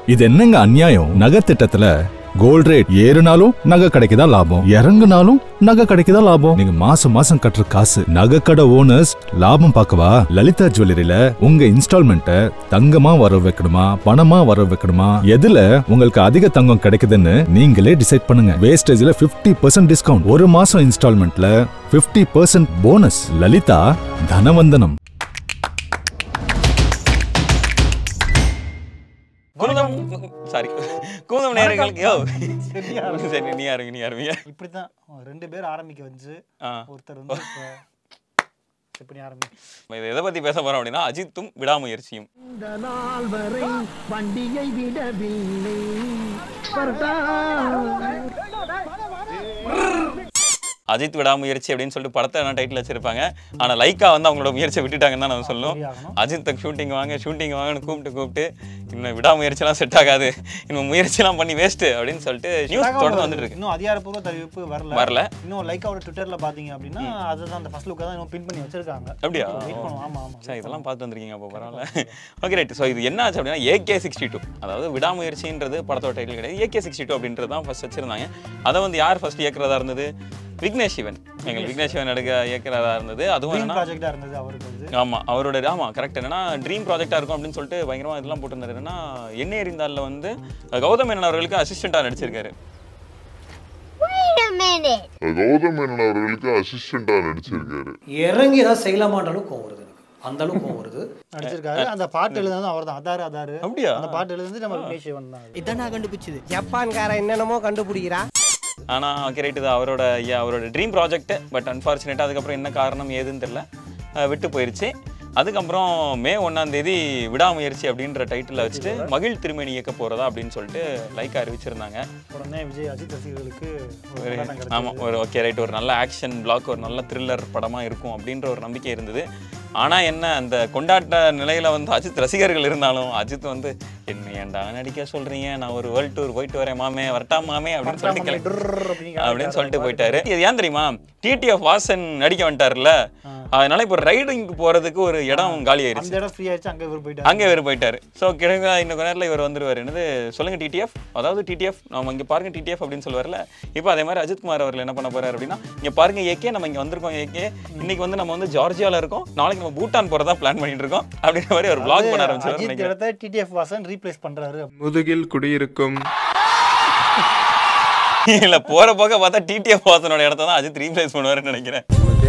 இது என்னங்க அநியாயம் நகை திட்டத்துல கோல்ட் ரேட் ஏறுனாலும் நகை கிடைக்குதா லாபம் இறங்குனாலும் நகை கிடைக்குதா லாபம் நீங்க மாசம் மாசம் கட்டுற காசு நகை கடை ஓனர்ஸ் லாபம் பார்க்கவா லலிதா ஜுவல்லரியில உங்க இன்ஸ்டால்மெண்ட்டை தங்கமா வர வைக்கணுமா பணமா வர வைக்கணுமா எதுல உங்களுக்கு அதிக தங்கம் கிடைக்குதுன்னு நீங்களே டிசைட் பண்ணுங்க வேஸ்டேஜ்ல 50% பர்சன்ட் டிஸ்கவுண்ட் ஒரு மாசம் இன்ஸ்டால்மெண்ட்ல 50% பர்சன்ட் போனஸ் லலிதா தனவந்தனம் குமுதம் சாரி குமுதம் நேரங்களுக்கு யோ சரி நீ யாருங்க நீ யாருங்க இப்படித்தான் ரெண்டு பேர் ஆரம்பிக்க வச்சு ஆ ஒருத்தர் வந்து இப்ப எப்படி ஆரம்பி நம்ம இதை எதை பத்தி பேச போறோம் அப்படின்னா அஜித்தும் விடாமுயற்சியும் இந்த நாள் வரை வண்டியை விடவில்லை பரட்டா அஜித் விடாமுயற்சி அப்படின்னு சொல்லிட்டு படத்தை என்ன டைட்டில் வச்சிருப்பாங்க ஆனா லைக்கா வந்து அவங்களோட முயற்சியை விட்டுட்டாங்கன்னு தான் நம்ம சொல்லணும் ஆகணும். அஜித் ஷூட்டிங் வாங்க ஷூட்டிங் வாங்கன்னு கூப்பிட்டு கூப்பிட்டு இன்னும் விடாமுயற்சிலாம் செட் ஆகாது இன்னும் முயற்சிலாம் பண்ணி வேஸ்ட் அப்படின்னு சொல்லிட்டு நியூஸ் தொடர்ந்து வந்துட்டு இருக்கு இன்னும் அதிகாரப்பூர்வ தெரிவிப்பு வரல வரல. இன்னும் லைக்காவோட ட்விட்டர்ல பாத்தீங்க அப்படின்னா அதுதான் அந்த ஃபர்ஸ்ட் லுக்கை தான் இன்னும் பின் பண்ணி வச்சிருக்காங்க அப்படியா வெயிட் பண்ணுவோம் ஆமா ஆமா சரி இதெல்லாம் பார்த்து வந்திருக்கீங்க அப்போ பரவாயில்ல ஓகே ரைட் ஸோ இது என்ன ஆச்சு அப்படின்னா ஏகே சிக்ஸ்டி டூ அதாவது விடாமுயற்சின்றது படத்தோட டைட்டில் கிடையாது ஏகே சிக்ஸ்டி டூ அப்படின்றது தான் ஃபர்ஸ்ட் வச்சிருந்தாங்க அதை வந்து யார் ஃபர்ஸ்ட் இயக்குறதா இருந்தது விக்னேஷ் சிவன் எங்கள் விக்னேஷ் சிவன் எடுக்க இயக்குறதா இருந்தது அதுவும் ட்ரீம் என்னன்னா ப்ராஜெக்டா இருந்தது அவருக்கு வந்து ஆமா அவரோட ஆமா கரெக்ட் என்னன்னா ட்ரீம் ப்ராஜெக்டா இருக்கும் அப்படின்னு சொல்லிட்டு பயங்கரமா இதெல்லாம் போட்டிருந்தாரு என்னன்னா என்ன எறிந்தால வந்து கௌதம் மேனன் அவர்களுக்கு அசிஸ்டண்டா நடிச்சிருக்காரு Wait a minute. Gautham Menon அவர்களுக்கு அசிஸ்டண்டா நடிச்சிருக்காரு இறங்கி ஏதாவது செய்யலாமான்ற அளவுக்கு கோவம் வருது எனக்கு அந்த அளவுக்கு கோவம் வருது நடிச்சிருக்காரு அந்த பாட்டு எழுதுனதும் அவர் தான் அதாரு அதாரு அப்படியா? அந்த பாட்டு எழுதுனது நம்ம விக்னேஷ் சிவன் தான் இதான் நான் கண்டுபிடிச்சது ஜப்பான்காரன் என்னென்னமோ கண்டுபிடிக்கிறா ஆனா ஓகே ரைட் இது அவரோட yeah, அவரோட ட்ரீம் ப்ராஜெக்ட் பட் அன்ஃபார்ச்சுனேட்டாக அதுக்கப்புறம் என்ன காரணம் ஏதுன்னு தெரியல அஹ் விட்டு போயிருச்சு அதுக்கப்புறம் மே ஒண்ணாம் தேதி விடாமுயற்சி அப்படின்ற டைட்டில் வச்சுட்டு மகிழ் திருமணி இயக்க போறதா அப்படின்னு சொல்லிட்டு லைக் அறிவிச்சிருந்தாங்க உடனே விஜய் அஜித் ரசிகர்களுக்கு ஒரு ஒரு கொண்டாட்டம் கிடைச்சது. ஆமாம் ஒரு ஓகே ரைட் ஒரு நல்ல ஆக்ஷன் பிளாக் ஒரு நல்ல த்ரில்லர் படமாக இருக்கும் அப்படின்ற ஒரு நம்பிக்கை இருந்தது ஆனால் என்ன அந்த கொண்டாட்ட நிலையில வந்து அஜித் ரசிகர்கள் இருந்தாலும் அஜித் வந்து என்ன ஏன்டா நடிக்க சொல்றீங்க நான் ஒரு வேர்ல்ட் டூர் போயிட்டு வரேன் மாமே வரட்டா மாமே அப்படின்னு சொல்லிட்டு கிளம்பி- டுர்ர் அப்படின்னு அப்படின்னு சொல்லிட்டு போயிட்டாரு இது ஏன் தெரியுமா டிடிஎஃப் வாசன் நடிக்க வந்துட்டார்ல அதனால இப்போ ரைடிங்க்கு போறதுக்கு ஒரு இடம் காலி ஆயிருச்சு அந்த இடம் ஃப்ரீ ஆயிடுச்சு அங்க இவர் போயிட்டாரு அங்கே இவர் போயிட்டாரு ஸோ கிழங்க இன்னும் கொஞ்ச நேரத்தில் இவர் வந்துருவார் என்னது சொல்லுங்க டிடிஎஃப் அதாவது டிடிஎஃப் நம்ம இங்கே பாருங்க டிடிஎஃப் அப்படின்னு சொல்லுவார்ல இப்போ அதே மாதிரி அஜித்குமார் அவர்கள் என்ன பண்ண போறாரு அப்படின்னா இங்கே பாருங்க ஏகே நம்ம இங்கே வந்திருக்கோம் ஏகே இன்னைக்கு வந்து நம்ம வந்து ஜார்ஜியாவில் இருக்கோம் நாளைக்கு நம்ம பூட்டான் போகிறதா பிளான் பண்ணிட்டு இருக்கோம் அப்படின்ற மாதிரி ஒரு vlog பண்ண ஆரம்பிச்சாரு அஜித் நினைக்கிறேன் இடத்த டிடிஎஃப் வாசன் ரீப்ளேஸ் பண்றாரு முதுகில் குடியிருக்கும் இல்ல போற போக பார்த்தா டிடிஎஃப் வாசனோட இடத்த தான் அஜித் ரீப்ளேஸ் பண்ணுவாருன்னு நினைக்கிறேன்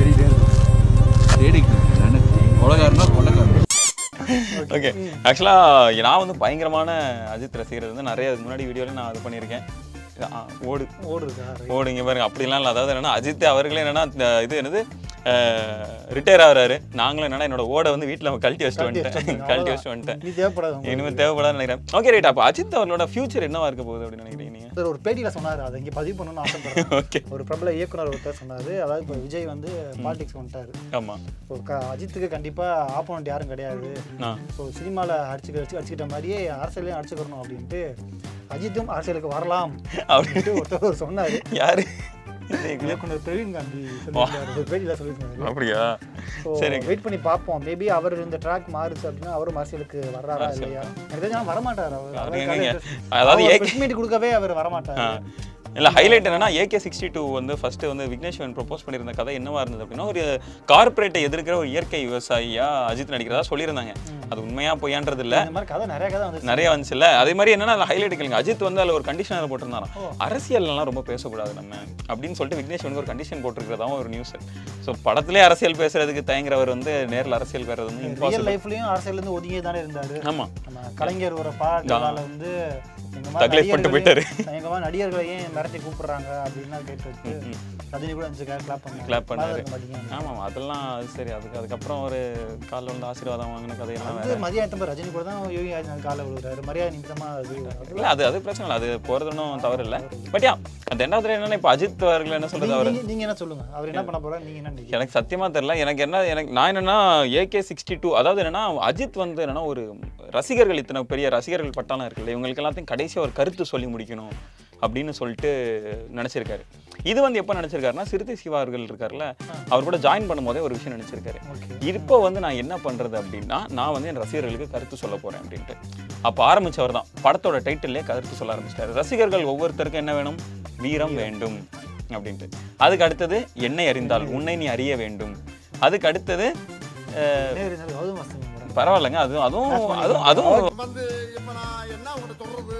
ஓகே ஆக்சுவலாக நான் வந்து பயங்கரமான அஜித் ரசிகர் வந்து நிறைய அதுக்கு முன்னாடி வீடியோவில் நான் இது பண்ணியிருக்கேன் ஆ, ஓடு ஓடு இருக்கா ஓடுங்க பாருங்க அப்படிலாம் இல்லை அதாவது என்னன்னா அஜித் அவர்களே என்னன்னா இந்த இது என்னது ரிட்டையர் ஆகுறாரு நாங்களும் என்னன்னா என்னோட ஓட வந்து வீட்டில் கழட்டி வச்சுட்டு வந்துட்டேன் கழட்டி வச்சுட்டு வந்துட்டேன் நீ தேவைப்படாது உங்களுக்கு. இனிமேல் தேவைப்படாதுன்னு நினைக்கிறேன் ஓகே ரைட் அப்போ அஜித் அவர்களோட ஃபியூச்சர் என்னவா இருக்க போகுது அப்படின்னு நினைக்கிறீங்க நீங்க ஒருத்தர் ஒரு பேட்டியில சொன்னாரு அதை இங்க பதிவு பண்ணணும்னு ஆசைப்படுறேன் ஓகே ஒரு பிரபல இயக்குனர் ஒருத்தர் சொன்னாரு அதாவது இப்போ விஜய் வந்து பாலிடிக்ஸ் வந்துட்டாரு ஆமா இப்போ க- அஜித்துக்கு கண்டிப்பா ஆப்போனண்ட் யாரும் கிடையாது ஆ ஸோ சினிமாவில் அடிச்சுக்க வச்சு அடிச்சுக்கிட்ட மாதிரியே அரசியலையும் அடிச்சுக்கிறணும் அப்படின்ட்டு அஜித்தும் அரசியலுக்கு வரலாம் அப்படின்ட்டு ஒருத்தர் சொன்னாரு யாரு இயக்குனர் பிரவீன் காந்தி சொல்லியிருந்தாரு ஒரு பேட்டியில் சொல்லியிருந்தாரு அப்படியா ஸோ சரி வெயிட் பண்ணி பார்ப்போம் மேபி அவர் இந்த ட்ராக் மாறுச்சு அப்படின்னா அவரும் அரசியலுக்கு வர்றாரா இல்லையா எனக்கு தெரிஞ்சு ஆனா வரமாட்டார் அவர் அது அவர் எங்கங்க? கதை- அதாவது அவர் ஏ- press meet கொடுக்கவே அவர் வரமாட்டார் இல்ல ஹைலைட் என்னன்னா ஏகே சிக்ஸ்டி டூ வந்து ஃபர்ஸ்ட் வந்து விக்னேஷ் சிவன் ப்ரொபோஸ் பண்ணியிருந்த கதை என்னவா இருந்தது அப்படின்னா ஒரு கார்ப்பரேட்டை எதிர்க்கிற ஒரு இயற்கை விவசாயியா அஜித் நடிக்கிறதா சொல்லியிருந்தாங்க அது உண்மையா பொய்யான்றது இல்ல இந்த மாதிரி கதை நிறைய கதை வந்து நிறைய வந்துச்சுல்ல அதே மாதிரி என்னன்னா அதில் ஹைலைட் கேளுங்க அஜித் வந்து அதில் ஒரு கண்டிஷன் போட்டிருந்தாராம் அரசியல்லாம் ரொம்ப பேசக்கூடாது நம்ம அப்படின்னு சொல்லிட்டு விக்னேஷ் வந்து ஒரு கண்டிஷன் போட்டிருக்கிறதாவும் ஒரு நியூஸ் ஸோ படத்திலே அரசியல் பேசுறதுக்கு தயங்குறவர் வந்து நேர்ல அரசியல் பேசுறது வந்து ரியல் இம்பாசிபிள் லைஃப்லயும் அரசியல்ல இருந்து ஒதுங்கியே தானே இருந்தாரு ஆமா நம்ம கலைஞர் ஒரு பாராட்டுனால வந்து எங்க மாதிரி தக்லைஃப் பண்ணிட்டு போயிட்டாரு. நடிகர்களையும் எங்க மாதிரி நடிகர்களை ஏன் மிரட்டி கூப்பிடுறாங்க அப்படின்னு கேட்டு ரஜினி கூட அஞ்சு கிளாப் பண்ணாங்க கிளாப் பண்ணாரு இருக்க மாட்டீங்க ஆமாம் அதெல்லாம் அது சரி அதுக்கு அதுக்கப்புறம் ஒரு காலில் வந்து ஆசீர்வாதம் வாங்கின கதையெல்லாம் வேற வந்து மதியானத்தம் போய் ரஜினி கூட தான் யோகி ஆதித்யநாத் காலை விழுகிறாரு மரியாதை நிமித்தமா அது இல்ல அது அது பிரச்சனை இல்லை அது போறது ஒன்றும் தவறு இல்லை பட் யா அந்த ரெண்டாவது என்னன்னா இப்போ அஜித் அவர்கள் என்ன சொல்றது அவர் நீங்க- நீங்க என்ன சொல்லுங்க அவர் என்ன பண்ண போறாரு நீங்க என்ன நினைக்கிறீங்க எனக்கு சத்தியமா தெரியல எனக்கு என்ன எனக்கு நான் என்னன்னா ஏகே சிக்ஸ்டி டூ அதாவது என்னன்னா அஜித் வந்து என்னன்னா ஒரு ரசிகர்கள் இத்தனை பெரிய ரசிகர்கள் பட்டாளம் இருக்குல்ல இவங்களுக்கு எல்லாத்தையும் கடைசியா ஒரு கருத்து சொல்லி முடிக்கணும் அப்படின்னு சொல்லிட்டு நினைச்சிருக்காரு இது வந்து எப்போ நினைச்சிருக்காருன்னா சிறுத்தை சிவா அவர்கள் இருக்கார்ல அவர் கூட ஜாயின் பண்ணும்போதே ஒரு விஷயம் நினைச்சிருக்காரு ஓகே இப்போ வந்து நான் என்ன பண்றது அப்படின்னா நான் வந்து என் ரசிகர்களுக்கு கருத்து சொல்ல போறேன் அப்படின்ட்டு அப்போ ஆரம்பிச்சவர் தான் படத்தோட டைட்டிலே கருத்து சொல்ல ஆரம்பிச்சிட்டாரு ரசிகர்கள் ஒவ்வொருத்தருக்கும் என்ன வேணும் வீரம் வேண்டும் அப்படின்ட்டு அதுக்கு அடுத்தது என்னை அறிந்தால் உன்னை நீ அறிய வேண்டும் அதுக்கு அடுத்தது அஹ், நேரு நேரு கௌதம் வாசுதேவன் படம். பரவாயில்லைங்க அதுவும் அதுவும் அதுவும் அதுவும் வந்து இப்ப நான் என்ன உங்களை சொல்றது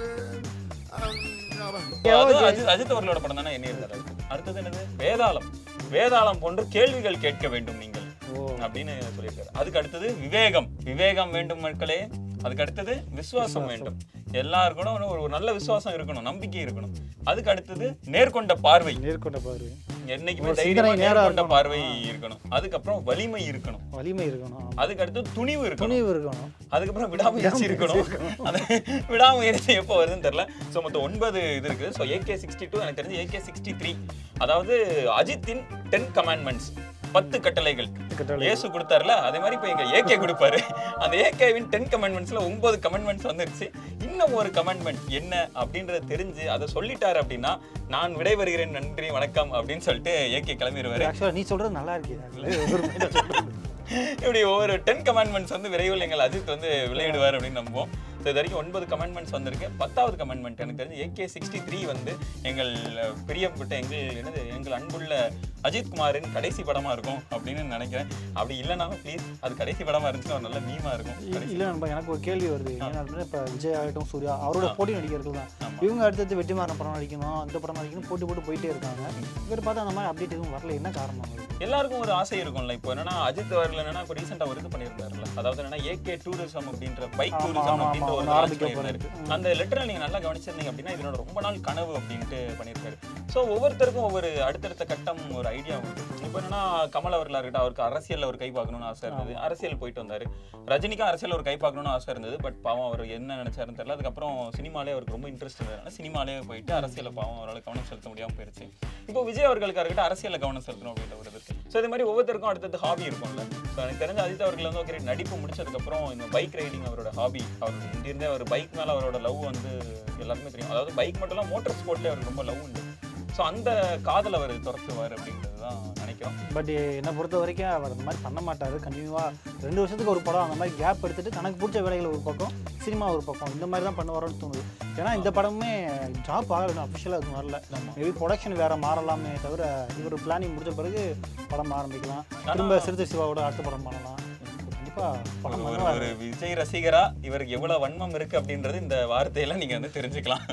அஹ், அதுவும் அஜித் அஜித் அவர்களோட படம் தானே என்ன இருந்தாரு அடுத்தது என்னது வேதாளம் வேதாளம் போன்று கேள்விகள் கேட்க வேண்டும் நீங்கள் அப்படின்னு சொல்லியிருக்காரு அதுக்கு அடுத்தது விவேகம் விவேகம் வேண்டும் மக்களே அதுக்கு அடுத்தது விசுவாசம் வேண்டும் எல்லாருக்கும் ஒரு ஒரு நல்ல விசுவாசம் இருக்கணும் நம்பிக்கை இருக்கணும் அதுக்கு அடுத்தது நேர்கொண்ட பார்வை நேர்கொண்ட பாரு என்னைக்குமே ஒரு தைரியமா சிந்தனை நேரா நேர்கொண்ட இருக்கணும். பார்வை இருக்கணும் அதுக்கப்புறம் வலிமை இருக்கணும் வலிமை இருக்கணும் ஆமா. அதுக்கு அடுத்து துணிவு இருக்கணும் துணிவு இருக்கணும் அதுக்கப்புறம் விடாமுயற்சி இருக்கணும் அது விடாமுயற்சி எப்போ வருதுன்னு தெரியல ஸோ மொத்தம் ஒன்பது இது இருக்குது ஸோ ஏகே சிக்ஸ்டி டூ எனக்கு தெரிஞ்சு ஏகே சிக்ஸ்டி த்ரீ அதாவது அஜித்தின் டென் கமாண்ட்மெண்ட்ஸ் பத்து கட்டளைகள் கட்டளை. இயேசு கொடுத்தாருல அதே மாதிரி இப்போ எங்க ஏகே கொடுப்பாரு அந்த ஏகேவின் டென் கமெண்ட்மெண்ட்ஸ்ல ஒன்பது கமெண்ட்மெண்ட்ஸ் வந்துருச்சு இன்னும் ஒரு கமெண்ட்மெண்ட் என்ன அப்படின்றத தெரிஞ்சு அதை சொல்லிட்டாரு அப்படின்னா நான் விடைபெறுகிறேன் நன்றி வணக்கம் அப்படின்னு சொல்லிட்டு ஏகே கிளம்பிடுவாரு ஆக்சுவலா நீ சொல்றது நல்லா இருக்கே இப்படி ஒவ்வொரு டென் கமெண்ட்மெண்ட்ஸ் வந்து விரைவில் எங்கள் அஜித் வந்து விளையாடுவார் அப்படின்னு நம்புவோம் ஸோ இது வரைக்கும் ஒன்பது கமெண்ட்மெண்ட்ஸ் வந்திருக்கு பத்தாவது கமெண்ட்மெண்ட் எனக்கு தெரிஞ்சு ஏகே சிக்ஸ்டி த்ரீ வந்து எங்கள் அஹ், பிரியப்பட்ட எங்கள் என்னது எங்கள் அன்புள்ள அஜித் குமாரின் கடைசி படமா இருக்கும் அப்படின்னு நினைக்கிறேன் அப்படி இல்லைனாலும் ப்ளீஸ் அது கடைசி படமா இருந்துச்சுன்னா ஒரு நல்ல மீமா இருக்கும் கடைசி இல்ல நண்பா எனக்கு ஒரு கேள்வி வருது ஏன்னா அப்படின்னா இப்ப விஜய் ஆகட்டும் சூர்யா அவரோட போட்டி நடிகர்கள் தான் இவங்க அடுத்தது வெற்றிமாறன் படம் நடிக்கணும் அந்த படம் நடிக்கணும் போட்டி போட்டு போயிட்டே இருக்காங்க இவர் பார்த்தா அந்த மாதிரி அப்டேட் எதுவும் வரல என்ன காரணம் அது? எல்லாருக்கும் ஒரு ஆசை இருக்கும்ல இப்போ என்னன்னா அஜித் அவர்கள் என்னன்னா இப்போ ரீசெண்டாக ஒரு இது பண்ணியிருந்தாருல அதாவது என்னன்னா ஏகே டூரிசம் அப்படின்ற பைக் ஆமா, டூரிசம் ஆமா, அப்படின்ற ஆமா, ஒரு ஒண்ணு launch ஆரம்பிக்க பண்ணியிருந்தாரு. போறாரு. அந்த லெட்டரை நீங்க நல்லா கவனிச்சிருந்தீங்க அப்படின்னா இதனோட ரொம்ப நாள் கனவு அப்படின்ட்டு பண்ணியிருக்காரு ஸோ ஒவ்வொருத்தருக்கும் ஒவ்வொரு அடுத்தடுத்த கட்டம் ஒரு ஐடியா உண்டு இப்போ என்னன்னா கமல் அவர்களா இருக்கட்டும் அவருக்கு அரசியல்ல ஒரு கை பார்க்கணும்னு ஆசை இருந்தது அரசியல் போயிட்டு வந்தாரு ரஜினிக்கும் அரசியல் ஒரு கை பார்க்கணும்னு ஆசை இருந்தது பட் பாவம் அவர் என்ன நினைச்சாருன்னு தெரியல அதுக்கப்புறம் சினிமாலே அவருக்கு ரொம்ப இன்ட்ரெஸ்ட் இருந்ததுனால சினிமாலே போயிட்டு அரசியல பாவம் அவரால் கவனம் செலுத்த முடியாம போயிருச்சு இப்போ விஜய் அவர்களுக்கு இருக்கட்டும் அரசியல்ல கவனம் செலுத்தணும் அப்படின்ற ஒரு இருக்கு ஸோ இது மாதிரி ஒவ்வொருத்தருக்கும் அடுத்தது ஹாபி இருக்கும்ல ஸோ எனக்கு தெரிஞ்ச அஜித் அவர்கள் வந்து ஓகே நடிப்பு முடிச்சதுக்கப்புறம் இந்த பைக் ரைடிங் அவரோட ஹாபி அவர் இங்கிருந்தே அவர் பைக் மேல அவரோட லவ் வந்து எல்லாருக்குமே தெரியும் அதாவது பைக் மட்டும் இல்லை மோட்டார் ஸ்போர்ட்லேயே அவருக்கு ரொம்ப லவ் உண்டு ஸோ அந்த காதல் அவர் துரத்துவார் அப்படின்றது தான் நினைக்கிறோம் பட் என்னை பொறுத்த வரைக்கும் அவர் அந்த மாதிரி பண்ண மாட்டாரு கண்டினியூவா ரெண்டு வருஷத்துக்கு ஒரு படம் அந்த மாதிரி கேப் எடுத்துட்டு தனக்கு பிடிச்ச வேலைகள் ஒரு பக்கம் சினிமா ஒரு பக்கம் இந்த மாதிரி தான் பண்ணுவாரோன்னு தோணுது ஏன்னா இந்த படமே ஜாப் ஆகல அஃபிஷியலாக அது வரல மேபி ப்ரொடக்ஷன் வேற மாறலாமே தவிர இவர் பிளானிங் முடிஞ்ச பிறகு படம் ஆரம்பிக்கலாம் திரும்ப சிறுத்தை சிவாவோட அடுத்த படம் பண்ணலாம் கண்டிப்பா படம் ஒரு பண்ணுவாரு. ஒரு விஜய் ரசிகரா இவருக்கு எவ்வளவு வன்மம் இருக்கு அப்படின்றது இந்த வார்த்தையில நீங்க வந்து தெரிஞ்சுக்கலாம்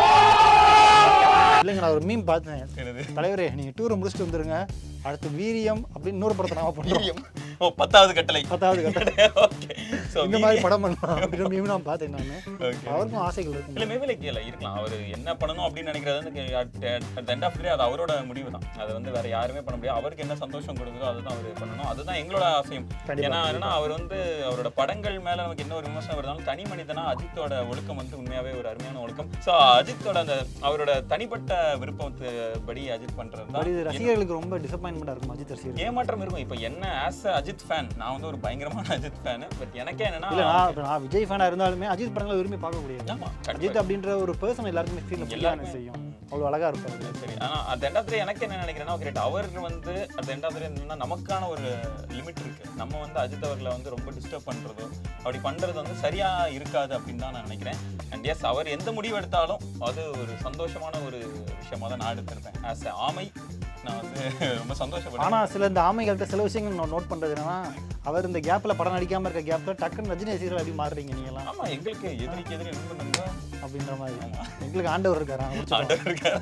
இல்லைங்க நான் ஒரு மீம் பார்த்தேன் என்னது? தலைவரே நீங்க டூரை முடிச்சுட்டு வந்துருங்க அடுத்து வீரியம் அப்படின்னு இன்னொரு படத்தை நாம பண்றோம் வீரியம். ஓ பத்தாவது கட்டளை பத்தாவது கட்டம் ஓகே ஸோ இந்த மாதிரி படம் பண்ணலாம் அப்படின்ற மீம் நான் பார்த்தேன் நான் Okay. அவருக்கும் ஆசைகள் இருக்கும் இல்ல மேபி லைக் இல்ல இருக்கலாம் அவர் என்ன பண்ணணும் அப்படின்னு நினைக்கிறது வந்து அட் எண்ட் ஆஃப் டே அது அவரோட முடிவு தான் அது வந்து வேற யாருமே பண்ண முடியாது அவருக்கு என்ன சந்தோஷம் கொடுக்குதோ அதுதான் அவர் பண்ணணும் அதுதான் எங்களோட ஆசையும் கண்டிப்பா, ஏன்னா என்னன்னா அவர் வந்து அவரோட படங்கள் மேல நமக்கு என்ன ஒரு விமர்சனம் இருந்தாலும் தனி மனிதனா அஜித்தோட ஒழுக்கம் வந்து உண்மையாவே ஒரு அருமையான ஒழுக்கம் ஸோ அஜித்தோட அந்த அவரோட தனிப்பட்ட விருப்பத்து படி அஜித் பண்றது பட் இது தான் ரசிகர்களுக்கு ரொம்ப டிசப்பாயின்மெண்டா இருக்கும் அஜித் ரசிகர்கள் ஏமாற்றம் இருக்கும் இப்போ என்ன ஆஸ் அஜித் ஃபேன் நான் வந்து ஒரு பயங்கரமான அஜித் ஃபேன் பட் எனக்கே என்னன்னா இல்ல நான் இப்ப நான் விஜய் ஃபேனா இருந்தாலுமே அஜித் படங்களை விரும்பி பார்க்க முடியாது ஆமா அஜித் கண்டிப்பா அப்படின்ற ஒரு பர்சன் எல்லாருக்குமே ஃபீல் எல்லாருமே. எல்லாருமே செய்யும் அவ்வளவு அழகா இருப்பாரு சரி ஆனா அந்த எண்ட் ஆஃப் எனக்கு என்ன நினைக்கிறேன்னா ஓகே அவர் வந்து அந்த எண்ட் ஆஃப் என்னன்னா நமக்கான ஒரு லிமிட் இருக்கு நம்ம வந்து அஜித் அவர்களை வந்து ரொம்ப டிஸ்டர்ப் பண்றதோ அப்படி பண்றது வந்து சரியா இருக்காது அப்படின்னு தான் நான் நினைக்கிறேன் அண்ட் எஸ் அவர் எந்த முடிவு எடுத்தாலும் அது ஒரு சந்தோஷமான ஒரு விஷயமா தான் நான் எடுத்திருப்பேன் ஆஸ் ஆமை நான் வந்து ரொம்ப சந்தோஷப்படுறேன் ஆனா சில இந்த ஆமைகள்கிட்ட சில விஷயங்கள் நான் நோட் பண்றது என்னன்னா அவர் இந்த கேப்ல படம் நடிக்காம இருக்க கேப்ல டக்குன்னு ரஜினி ரசிகர்கள் அப்படி மாறுறீங்க நீங்க எல்லாம் ஆமா எங்களுக்கு எதிரிக்கு எதிரி நண்பன் நண்பன் அப்படின்ற மாதிரி எங்களுக்கு ஆண்டவர் இருக்காரு அவங்க பிடிச்ச ஆண்டவர் இருக்கார்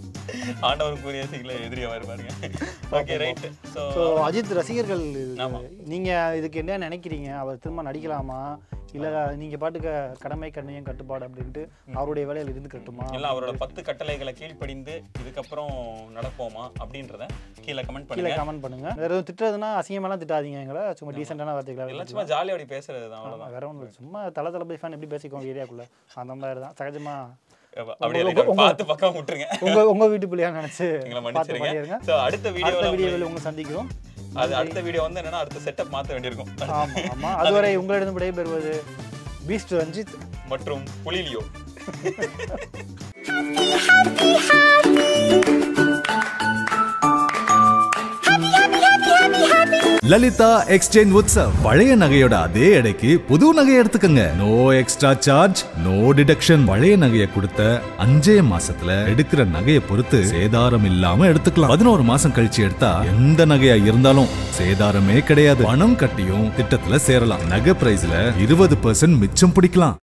ஆண்டவர் கூறிய சீக்கிரம் எதிரியா வருவாருங்க okay right so so Ajith ரசிகர்கள் ஆமா. நீங்க இதுக்கு என்ன நினைக்கிறீங்க அவர் திரும்ப நடிக்கலாமா இல்ல நீங்க பாட்டுக்கு கடமை கண்ணையும் கட்டுப்பாடு அப்படின்ட்டு அவருடைய வேலையில் இருந்து கட்டுமா எல்லாம் அவரோட பத்து கட்டளைகளை கீழ்ப்படிந்து இதுக்கப்புறம் நடப்போமா அப்படின்றத கீழே கமெண்ட் கீழே பண்ணுங்க கமெண்ட் பண்ணுங்க வேற எதுவும் திட்டுறதுன்னா அசிங்கமெல்லாம் திட்டாதீங்க எங்களை சும்மா டீசெண்டான வார்த்தைகளை எல்லாம் சும்மா ஜாலியா அப்படி பேசுறது தான் அவ்வளவுதான் வேற ஒன்றும் இல்லை சும்மா தலை தளபதி ஃபேன் எப்படி பேசிக்கோங்க ஏரியாக்குள்ள அந்த மாதிரி தான் சகஜமா அப்படியே உங்க- like உங்க- பார்த்து பக்கம் விட்டுருங்க உங்க உங்க வீட்டு பிள்ளையா நினைச்சு எங்களை பார்த்து மன்னிச்சிருங்க பண்ணிருங்க ஸோ அடுத்த அடுத்த வீடியோவில் வீடியோவில் உங்களை சந்திக்கிறோம் அது அடுத்த வீடியோ வந்து என்னன்னா அடுத்த செட்டப் மாற்ற வேண்டியிருக்கும் ஆமா ஆமா அதுவரை உங்களிடம் விடைபெறுவது பீஸ்ட் ரஞ்சித் மற்றும் புலிலியோ happy, happy. Lalitha exchange Utsav பழைய நகையோட அதே எடைக்கு புது நகையை எடுத்துக்கங்க no extra charge no deduction பழைய நகையை கொடுத்த அஞ்சே மாசத்துல எடுக்கிற நகையை பொறுத்து சேதாரம் இல்லாம எடுத்துக்கலாம் பதினோரு மாசம் கழிச்சு எடுத்தா எந்த நகையா இருந்தாலும் சேதாரமே கிடையாது பணம் கட்டியும் திட்டத்துல சேரலாம் நகை பிரைஸ்ல இருபது மிச்சம் பிடிக்கலாம்